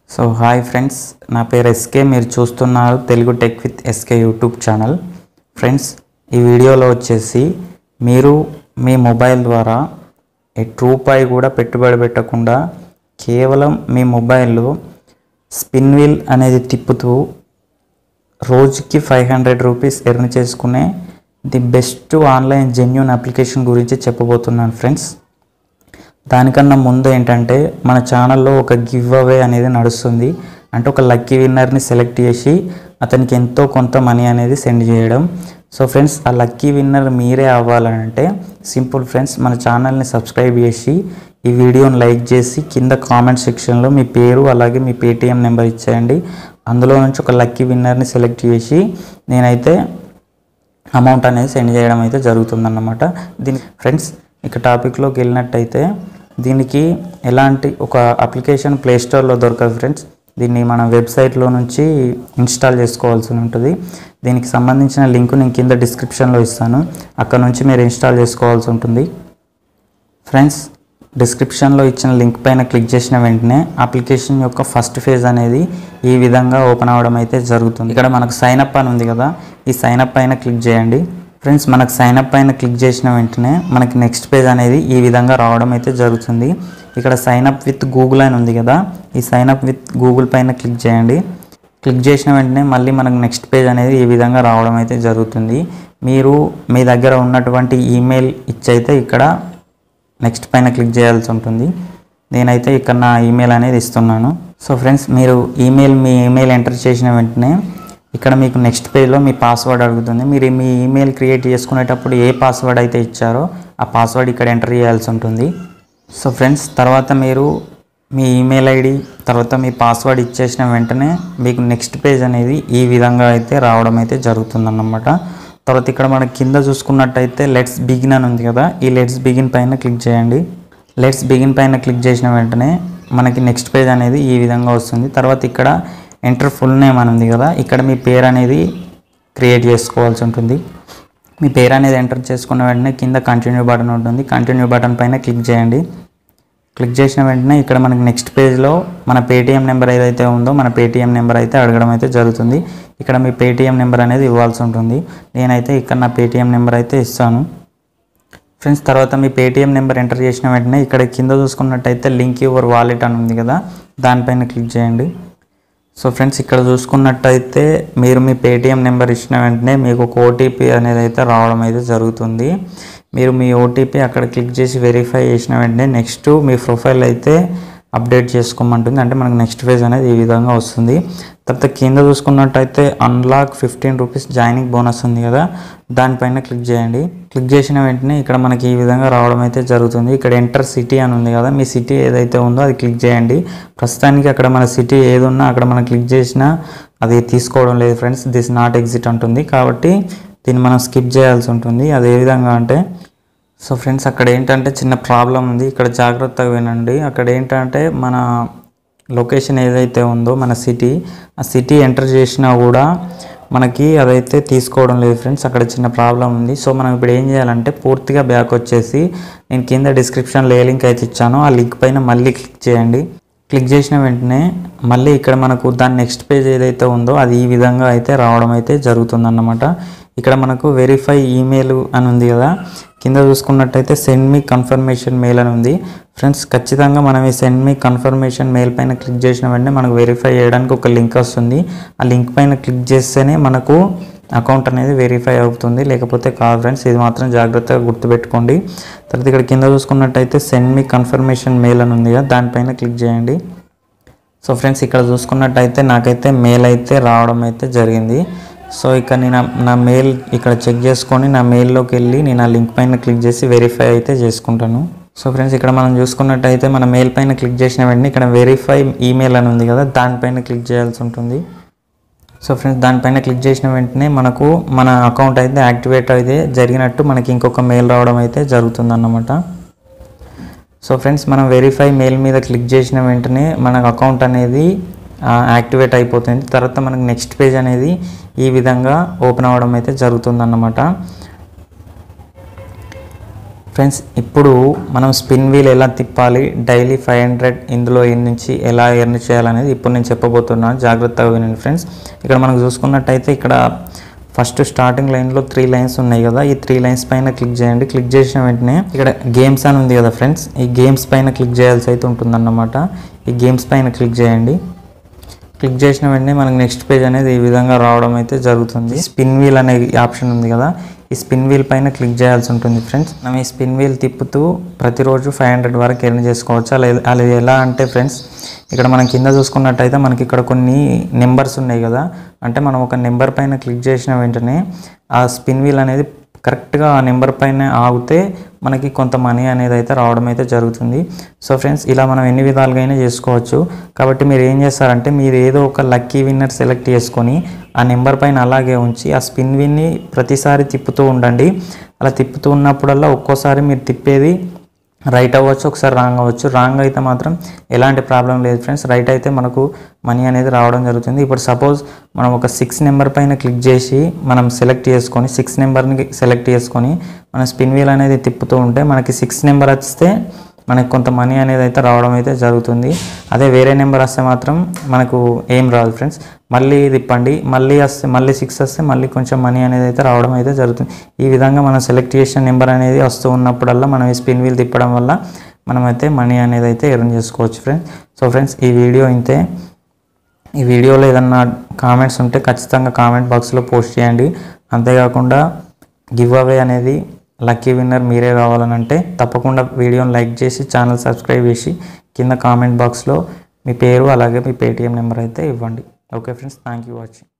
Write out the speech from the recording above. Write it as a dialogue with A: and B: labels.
A: so hi friends నా పేరు SK మీరు చూస్తున్నారు Telugu tech with SK YouTube channel friends ఈ వీడియోలో వచ్చేసి మీరు మీ మొబైల్ ద్వారా ఎట్ రూపాయి కూడా పెట్టుబడి పెట్టకుండా కేవలం మీ మొబైల్లో స్పిన్ వీల్ అనేది తిప్పుతూ రోజుకి ఫైవ్ హండ్రెడ్ రూపీస్ ఎర్న్ చేసుకునే the best online genuine application గురించి చెప్పబోతున్నాను ఫ్రెండ్స్ దానికన్నా ముందు ఏంటంటే మన ఛానల్లో ఒక గివ్ అవే అనేది నడుస్తుంది అంటే ఒక లక్కీ విన్నర్ని సెలెక్ట్ చేసి అతనికి ఎంతో కొంత మనీ అనేది సెండ్ చేయడం సో ఫ్రెండ్స్ ఆ లక్కీ విన్నర్ మీరే అవ్వాలంటే సింపుల్ ఫ్రెండ్స్ మన ఛానల్ని సబ్స్క్రైబ్ చేసి ఈ వీడియోని లైక్ చేసి కింద కామెంట్ సెక్షన్లో మీ పేరు అలాగే మీ పేటిఎం నెంబర్ ఇచ్చేయండి అందులో నుంచి ఒక లక్కీ విన్నర్ని సెలెక్ట్ చేసి నేనైతే అమౌంట్ అనేది సెండ్ చేయడం అయితే జరుగుతుందన్నమాట దీని ఫ్రెండ్స్ ఇక టాపిక్లోకి వెళ్ళినట్టయితే దీనికి ఎలాంటి ఒక అప్లికేషన్ ప్లే స్టోర్లో దొరకదు ఫ్రెండ్స్ దీన్ని మన వెబ్సైట్లో నుంచి ఇన్స్టాల్ చేసుకోవాల్సి ఉంటుంది దీనికి సంబంధించిన లింక్ నేను కింద డిస్క్రిప్షన్లో ఇస్తాను అక్కడ నుంచి మీరు ఇన్స్టాల్ చేసుకోవాల్సి ఉంటుంది ఫ్రెండ్స్ డిస్క్రిప్షన్లో ఇచ్చిన లింక్ పైన క్లిక్ చేసిన వెంటనే అప్లికేషన్ యొక్క ఫస్ట్ ఫేజ్ అనేది ఈ విధంగా ఓపెన్ అవ్వడం అయితే జరుగుతుంది ఇక్కడ మనకు సైన్ అప్ అని ఉంది కదా ఈ సైన్ అప్ పైన క్లిక్ చేయండి ఫ్రెండ్స్ మనకు సైన్ అప్ పైన క్లిక్ చేసిన వెంటనే మనకి నెక్స్ట్ పేజ్ అనేది ఈ విధంగా రావడం అయితే జరుగుతుంది ఇక్కడ సైన్ అప్ విత్ గూగుల్ అని ఉంది కదా ఈ సైన్ అప్ విత్ గూగుల్ పైన క్లిక్ చేయండి క్లిక్ చేసిన వెంటనే మళ్ళీ మనకు నెక్స్ట్ పేజ్ అనేది ఈ విధంగా రావడం అయితే జరుగుతుంది మీరు మీ దగ్గర ఉన్నటువంటి ఈమెయిల్ ఇచ్చైతే ఇక్కడ నెక్స్ట్ పైన క్లిక్ చేయాల్సి ఉంటుంది నేనైతే ఇక్కడ నా ఈమెయిల్ అనేది ఇస్తున్నాను సో ఫ్రెండ్స్ మీరు ఈమెయిల్ మీ ఈమెయిల్ ఎంటర్ చేసిన వెంటనే ఇక్కడ మీకు నెక్స్ట్ పేజ్లో మీ పాస్వర్డ్ అడుగుతుంది మీరు మీ ఈమెయిల్ క్రియేట్ చేసుకునేటప్పుడు ఏ పాస్వర్డ్ అయితే ఇచ్చారో ఆ పాస్వర్డ్ ఇక్కడ ఎంటర్ చేయాల్సి ఉంటుంది సో ఫ్రెండ్స్ తర్వాత మీరు మీ ఈమెయిల్ ఐడి తర్వాత మీ పాస్వర్డ్ ఇచ్చేసిన వెంటనే మీకు నెక్స్ట్ పేజ్ అనేది ఈ విధంగా అయితే రావడం అయితే జరుగుతుందన్నమాట తర్వాత ఇక్కడ మనకి కింద చూసుకున్నట్టయితే లెట్స్ బిగిన్ అని ఉంది కదా ఈ లెట్స్ బిగిన్ పైన క్లిక్ చేయండి లెట్స్ బిగిన్ పైన క్లిక్ చేసిన వెంటనే మనకి నెక్స్ట్ పేజ్ అనేది ఈ విధంగా వస్తుంది తర్వాత ఇక్కడ ఎంటర్ ఫుల్ నేమ్ అని ఉంది కదా ఇక్కడ మీ పేరు అనేది క్రియేట్ చేసుకోవాల్సి ఉంటుంది మీ పేరు అనేది ఎంటర్ చేసుకున్న వెంటనే కింద కంటిన్యూ బటన్ ఉంటుంది కంటిన్యూ బటన్ పైన క్లిక్ చేయండి క్లిక్ చేసిన వెంటనే ఇక్కడ మనకి నెక్స్ట్ పేజ్లో మన పేటిఎం నెంబర్ ఏదైతే ఉందో మన పేటిఎం నెంబర్ అయితే అడగడం అయితే జరుగుతుంది ఇక్కడ మీ పేటిఎం నెంబర్ అనేది ఇవ్వాల్సి ఉంటుంది నేనైతే ఇక్కడ నా పేటిఎం నెంబర్ అయితే ఇస్తాను ఫ్రెండ్స్ తర్వాత మీ పేటిఎం నెంబర్ ఎంటర్ చేసిన వెంటనే ఇక్కడ కింద చూసుకున్నట్టయితే లింక్ యువర్ వాలెట్ అని ఉంది కదా దానిపైన క్లిక్ చేయండి సో ఫ్రెండ్స్ ఇక్కడ చూసుకున్నట్టయితే మీరు మీ పేటిఎం నెంబర్ ఇచ్చిన వెంటనే మీకు ఒక ఓటీపీ అనేది అయితే రావడం అయితే జరుగుతుంది మీరు మీ ఓటీపీ అక్కడ క్లిక్ చేసి వెరిఫై చేసిన వెంటనే నెక్స్ట్ మీ ప్రొఫైల్ అయితే అప్డేట్ చేసుకోమంటుంది అంటే మనకు నెక్స్ట్ ఫేజ్ అనేది ఈ విధంగా వస్తుంది తర్వాత కింద చూసుకున్నట్టయితే unlock fifteen rupees joining bonus ఉంది కదా దానిపైన క్లిక్ చేయండి క్లిక్ చేసిన వెంటనే ఇక్కడ మనకి ఈ విధంగా రావడం అయితే జరుగుతుంది ఇక్కడ ఎంటర్ సిటీ అని ఉంది కదా మీ సిటీ ఏదైతే ఉందో అది క్లిక్ చేయండి ప్రస్తుతానికి అక్కడ మన సిటీ ఏది ఉన్నా అక్కడ మనం క్లిక్ చేసినా అది తీసుకోవడం లేదు ఫ్రెండ్స్ దిస్ నాట్ ఎగ్జిట్ అంటుంది కాబట్టి దీన్ని మనం స్కిప్ చేయాల్సి ఉంటుంది అది ఏ విధంగా అంటే సో ఫ్రెండ్స్ అక్కడ ఏంటంటే చిన్న ప్రాబ్లం ఉంది ఇక్కడ జాగ్రత్తగా వినండి అక్కడ ఏంటంటే మన లొకేషన్ ఏదైతే ఉందో మన సిటీ ఆ సిటీ ఎంటర్ చేసినా కూడా మనకి అదైతే తీసుకోవడం లేదు ఫ్రెండ్స్ అక్కడ చిన్న ప్రాబ్లం ఉంది సో మనం ఇప్పుడు ఏం చేయాలంటే పూర్తిగా బ్యాక్ వచ్చేసి నేను కింద డిస్క్రిప్షన్లో ఏ లింక్ అయితే ఇచ్చానో ఆ లింక్ పైన మళ్ళీ క్లిక్ చేయండి క్లిక్ చేసిన వెంటనే మళ్ళీ ఇక్కడ మనకు దాని నెక్స్ట్ పేజ్ ఏదైతే ఉందో అది ఈ విధంగా అయితే రావడం అయితే జరుగుతుందన్నమాట ఇక్కడ మనకు వెరిఫై ఈమెయిల్ అని ఉంది కదా కింద చూసుకున్నట్టయితే సెండ్ మీ కన్ఫర్మేషన్ మెయిల్ అని ఉంది ఫ్రెండ్స్ ఖచ్చితంగా మనం ఈ సెండ్ మీ కన్ఫర్మేషన్ మెయిల్ పైన క్లిక్ చేసిన వెంటనే మనకు వెరిఫై చేయడానికి ఒక లింక్ వస్తుంది ఆ లింక్ పైన క్లిక్ చేస్తేనే మనకు అకౌంట్ అనేది వెరిఫై అవుతుంది లేకపోతే కాదు ఫ్రెండ్స్ ఇది మాత్రం జాగ్రత్తగా గుర్తుపెట్టుకోండి తర్వాత ఇక్కడ కింద చూసుకున్నట్టయితే సెండ్ మీ కన్ఫర్మేషన్ మెయిల్ అని ఉంది కదా దానిపైన క్లిక్ చేయండి సో ఫ్రెండ్స్ ఇక్కడ చూసుకున్నట్టయితే నాకైతే మెయిల్ అయితే రావడం అయితే జరిగింది సో ఇక నేను నా మెయిల్ ఇక్కడ చెక్ చేసుకొని నా మెయిల్లోకి వెళ్ళి నేను ఆ లింక్ పైన క్లిక్ చేసి వెరిఫై అయితే చేసుకుంటాను సో ఫ్రెండ్స్ ఇక్కడ మనం చూసుకున్నట్టయితే మన మెయిల్ పైన క్లిక్ చేసిన వెంటనే ఇక్కడ వెరిఫై ఈమెయిల్ అని ఉంది కదా దానిపైన క్లిక్ చేయాల్సి ఉంటుంది సో ఫ్రెండ్స్ దానిపైన క్లిక్ చేసిన వెంటనే మనకు మన అకౌంట్ అయితే యాక్టివేట్ అయితే జరిగినట్టు మనకి ఇంకొక మెయిల్ రావడం అయితే జరుగుతుందన్నమాట సో ఫ్రెండ్స్ మనం వెరిఫై మెయిల్ మీద క్లిక్ చేసిన వెంటనే మన అకౌంట్ అనేది యాక్టివేట్ అయిపోతుంది తర్వాత మనకు నెక్స్ట్ పేజ్ అనేది ఈ విధంగా ఓపెన్ అవ్వడం అయితే జరుగుతుందన్నమాట ఫ్రెండ్స్ ఇప్పుడు మనం స్పిన్ వీల్ ఎలా తిప్పాలి డైలీ ఫైవ్ హండ్రెడ్ ఇందులో ఎన్ని నుంచి ఎలా ఎర్న్ చేయాలనేది ఇప్పుడు నేను చెప్పబోతున్నాను జాగ్రత్తగా వినండి ఫ్రెండ్స్ ఇక్కడ మనం చూసుకున్నట్టయితే ఇక్కడ ఫస్ట్ స్టార్టింగ్ లైన్లో త్రీ లైన్స్ ఉన్నాయి కదా ఈ త్రీ లైన్స్ పైన క్లిక్ చేయండి క్లిక్ చేసిన వెంటనే ఇక్కడ గేమ్స్ అని ఉంది కదా ఫ్రెండ్స్ ఈ గేమ్స్ పైన క్లిక్ చేయాల్సి అయితే ఉంటుందన్నమాట ఈ గేమ్స్ పైన క్లిక్ చేయండి క్లిక్ చేసిన వెంటనే మనకి నెక్స్ట్ పేజ్ అనేది ఈ విధంగా రావడం అయితే జరుగుతుంది స్పిన్ వీల్ అనే ఆప్షన్ ఉంది కదా ఈ స్పిన్ వీల్ పైన క్లిక్ చేయాల్సి ఉంటుంది ఫ్రెండ్స్ మనం ఈ స్పిన్ వీల్ తిప్పుతూ ప్రతిరోజు ఫైవ్ హండ్రెడ్ వరకు ఎర్న్ చేసుకోవచ్చు అలా అలా ఎలా అంటే ఫ్రెండ్స్ ఇక్కడ మనం కింద చూసుకున్నట్టయితే మనకి ఇక్కడ కొన్ని నెంబర్స్ ఉన్నాయి కదా అంటే మనం ఒక నెంబర్ పైన క్లిక్ చేసిన వెంటనే ఆ స్పిన్ వీల్ అనేది కరెక్ట్గా ఆ నెంబర్ పైన ఆగితే మనకి కొంత మనీ అనేది అయితే రావడం అయితే జరుగుతుంది సో ఫ్రెండ్స్ ఇలా మనం ఎన్ని విధాలుగా అయినా చేసుకోవచ్చు కాబట్టి మీరు ఏం చేస్తారంటే మీరు ఏదో ఒక లక్కీ విన్నర్ సెలెక్ట్ చేసుకొని ఆ నెంబర్ పైన అలాగే ఉంచి ఆ స్పిన్ విన్ని ప్రతిసారి తిప్పుతూ ఉండండి అలా తిప్పుతూ ఉన్నప్పుడల్లా ఒక్కోసారి మీరు తిప్పేది రైట్ అవ్వచ్చు ఒకసారి రాంగ్ అవ్వచ్చు రాంగ్ అయితే మాత్రం ఎలాంటి ప్రాబ్లం లేదు ఫ్రెండ్స్ రైట్ అయితే మనకు మనీ అనేది రావడం జరుగుతుంది ఇప్పుడు సపోజ్ మనం ఒక సిక్స్ నెంబర్ పైన క్లిక్ చేసి మనం సెలెక్ట్ చేసుకొని సిక్స్ నెంబర్ని సెలెక్ట్ చేసుకొని మనం స్పిన్ వీల్ అనేది తిప్పుతూ ఉంటే మనకి సిక్స్ నెంబర్ వస్తే మనకి కొంత మనీ అనేది అయితే రావడం అయితే జరుగుతుంది అదే వేరే నెంబర్ వస్తే మాత్రం మనకు ఏం రాదు ఫ్రెండ్స్ మళ్ళీ తిప్పండి మళ్ళీ వస్తే మళ్ళీ సిక్స్ వస్తే మళ్ళీ కొంచెం మనీ అనేది అయితే రావడం అయితే జరుగుతుంది ఈ విధంగా మనం సెలెక్ట్ చేసిన నెంబర్ అనేది వస్తూ ఉన్నప్పుడల్లా మనం ఈ స్పిన్ వీల్ తిప్పడం వల్ల మనమైతే మనీ అనేది అయితే ఎర్న్ చేసుకోవచ్చు ఫ్రెండ్స్ సో ఫ్రెండ్స్ ఈ వీడియో ఇంతే ఈ వీడియోలో ఏదన్నా కామెంట్స్ ఉంటే ఖచ్చితంగా కామెంట్ బాక్స్లో పోస్ట్ చేయండి అంతేకాకుండా గివ్ అవే అనేది లక్కీ విన్నర్ మీరే కావాలని అంటే తప్పకుండా వీడియోని లైక్ చేసి ఛానల్ సబ్స్క్రైబ్ చేసి కింద కామెంట్ బాక్స్లో మీ పేరు అలాగే మీ పేటిఎం నెంబర్ అయితే ఇవ్వండి okay friends thank you watching